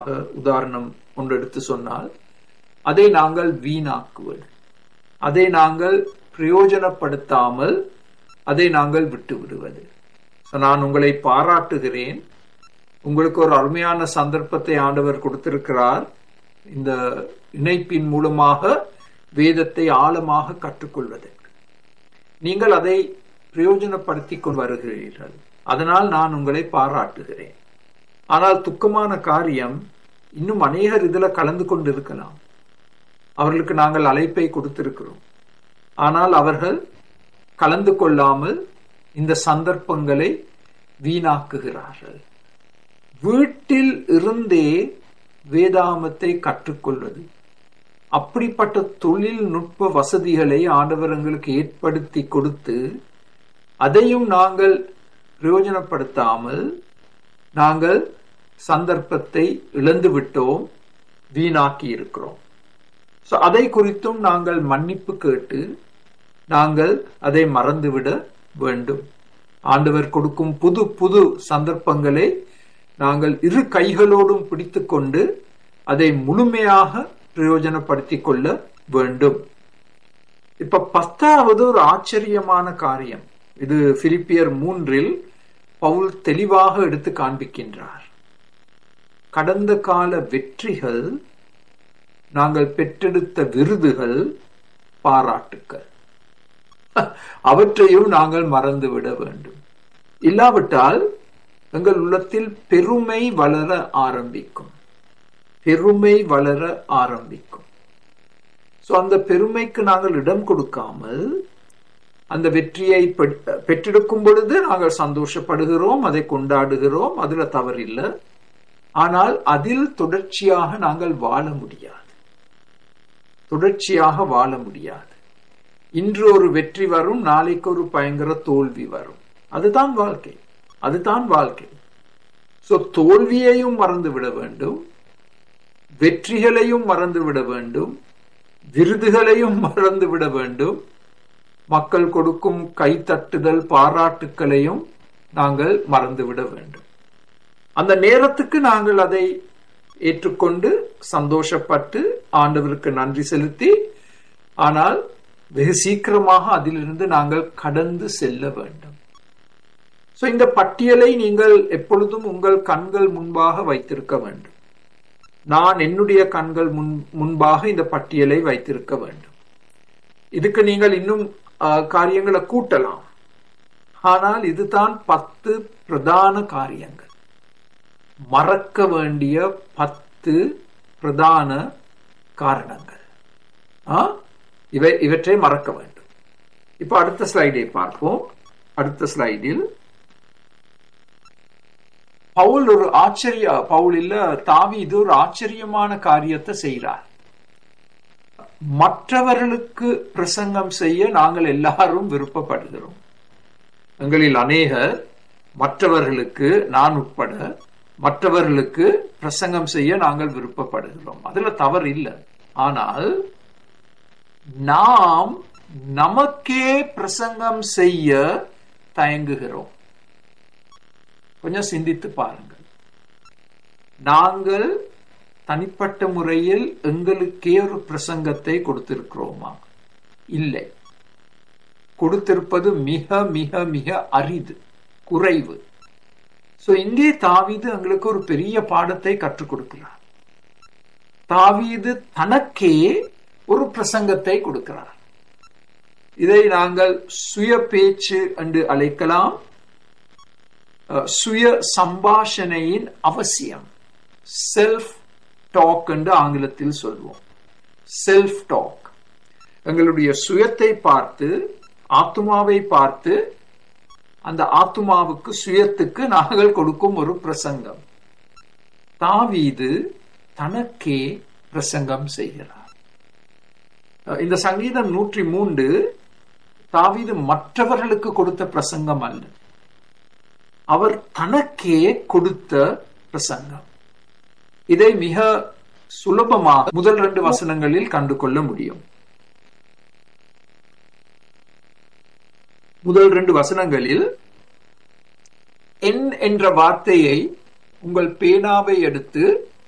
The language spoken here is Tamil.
அஹ், உதாரணம் ஒன்று எடுத்து சொன்னால் அதை நாங்கள் வீணாக்குவது அதை நாங்கள் பிரயோஜனப்படுத்தாமல் அதை நாங்கள் விட்டு விடுவது So, நான் உங்களை பாராட்டுகிறேன் உங்களுக்கு ஒரு அருமையான சந்தர்ப்பத்தை ஆண்டவர் கொடுத்திருக்கிறார் இந்த இணைப்பின் மூலமாக வேதத்தை ஆழமாக கற்றுக்கொள்வதற்கு நீங்கள் அதை பிரயோஜனப்படுத்திக் கொண்டு வருகிறீர்கள் அதனால் நான் உங்களை பாராட்டுகிறேன் ஆனால் துக்கமான காரியம் இன்னும் அநேகர் இதுல கலந்து கொண்டிருக்கலாம் அவர்களுக்கு நாங்கள் அழைப்பை கொடுத்திருக்கிறோம் ஆனால் அவர்கள் கலந்து கொள்ளாமல் இந்த சந்தர்ப்பங்களை வீணாக்குகிறார்கள் வீட்டில் இருந்தே வேதாமத்தை கற்றுக்கொள்வது அப்படிப்பட்ட தொழில்நுட்ப வசதிகளை ஆண்டவர் எங்களுக்கு ஏற்படுத்தி கொடுத்து அதையும் நாங்கள் பிரயோஜனப்படுத்தாமல் நாங்கள் சந்தர்ப்பத்தை இழந்து விட்டோம் வீணாக்கி இருக்கிறோம் So, அதை குறித்தும் நாங்கள் மன்னிப்பு கேட்டு நாங்கள் அதை மறந்துவிட வேண்டும் ஆண்டவர் கொடுக்கும் புது புது சந்தர்ப்பங்களை நாங்கள் இரு கைகளோடும் பிடித்துக்கொண்டு அதை முழுமையாக பிரயோஜனப்படுத்திக் கொள்ள வேண்டும் இப்ப பத்தாவது ஒரு ஆச்சரியமான காரியம் இது பிலிப்பியர் மூன்றில் பவுல் தெளிவாக எடுத்து காண்பிக்கின்றார் கடந்த கால வெற்றிகள் நாங்கள் பெற்றெடுத்த விருதுகள் பாராட்டுக்கள் அவற்றையும் நாங்கள் மறந்துவிட வேண்டும் இல்லாவிட்டால் எங்கள் உள்ளத்தில் பெருமை வளர ஆரம்பிக்கும் பெருமை வளர ஆரம்பிக்கும் சோ அந்த பெருமைக்கு நாங்கள் இடம் கொடுக்காமல் அந்த வெற்றியை பெ- பெற்றெடுக்கும் பொழுது நாங்கள் சந்தோஷப்படுகிறோம் அதை கொண்டாடுகிறோம் அதுல தவறில்லை ஆனால் அதில் தொடர்ச்சியாக நாங்கள் வாழ முடியாது தொடர்ச்சியாக வாழ முடியாது இன்று ஒரு வெற்றி வரும் நாளைக்கு ஒரு பயங்கர தோல்வி வரும் அதுதான் வாழ்க்கை அதுதான் வாழ்க்கை சோ தோல்வியையும் மறந்து விட வேண்டும் வெற்றிகளையும் மறந்து விட வேண்டும் விருதுகளையும் மறந்து விட வேண்டும் மக்கள் கொடுக்கும் கைத்தட்டுதல் பாராட்டுக்களையும் நாங்கள் மறந்துவிட வேண்டும் அந்த நேரத்துக்கு நாங்கள் அதை ஏற்றுக்கொண்டு சந்தோஷப்பட்டு ஆண்டவருக்கு நன்றி செலுத்தி ஆனால் வெகு சீக்கிரமாக அதிலிருந்து நாங்கள் கடந்து செல்ல வேண்டும் சோ இந்த பட்டியலை நீங்கள் எப்பொழுதும் உங்கள் கண்கள் முன்பாக வைத்திருக்க வேண்டும் நான் என்னுடைய கண்கள் முன் முன்பாக இந்த பட்டியலை வைத்திருக்க வேண்டும் இதுக்கு நீங்கள் இன்னும் ஆஹ், காரியங்களை கூட்டலாம் ஆனால் இதுதான் பத்து பிரதான காரியங்கள் மறக்க வேண்டிய பத்து பிரதான காரணங்கள் ஆ? இவை இவற்றை மறக்க வேண்டும் இப்ப அடுத்த ஸ்லைடை பார்ப்போம் அடுத்த ஸ்லைடில் பவுல் ஒரு ஆச்சரிய பவுல் இல்ல தாவீது ஒரு ஆச்சரியமான காரியத்தை செய்கிறார் மற்றவர்களுக்கு பிரசங்கம் செய்ய நாங்கள் எல்லாரும் விருப்பப்படுகிறோம் எங்களில் அநேகர் மற்றவர்களுக்கு நான் உட்பட மற்றவர்களுக்கு பிரசங்கம் செய்ய நாங்கள் விருப்பப்படுகிறோம் அதுல தவறு இல்லை ஆனால் நாம் நமக்கே பிரசங்கம் செய்ய தயங்குகிறோம் கொஞ்சம் சிந்தித்து பாருங்கள் நாங்கள் தனிப்பட்ட முறையில் எங்களுக்கே ஒரு பிரசங்கத்தை கொடுத்திருக்கிறோமா இல்லை கொடுத்திருப்பது மிக மிக மிக அரிது குறைவு சோ இங்கே தாவீது எங்களுக்கு ஒரு பெரிய பாடத்தை கற்றுக் கொடுக்கிறார் தாவீது தனக்கே ஒரு பிரசங்கத்தை கொடுக்கிறார் இதை நாங்கள் சுய பேச்சு என்று அழைக்கலாம் அஹ், சுய சம்பாஷணையின் அவசியம் செல்ஃப் டாக் என்று ஆங்கிலத்தில் சொல்வோம் செல்ஃப் டாக் எங்களுடைய சுயத்தை பார்த்து ஆத்துமாவை பார்த்து அந்த ஆத்துமாவுக்கு சுயத்துக்கு நாங்கள் கொடுக்கும் ஒரு பிரசங்கம் தாவீது தனக்கே பிரசங்கம் செய்கிறார் அஹ், இந்த சங்கீதம் நூற்றி மூன்று தாவீது மற்றவர்களுக்கு கொடுத்த பிரசங்கம் அல்ல அவர் தனக்கே கொடுத்த பிரசங்கம் இதை மிக சுலபமாக முதல் ரெண்டு வசனங்களில் கண்டு கொள்ள முடியும் முதல் ரெண்டு வசனங்களில் என் என்ற வார்த்தையை உங்கள் பேனாவை எடுத்து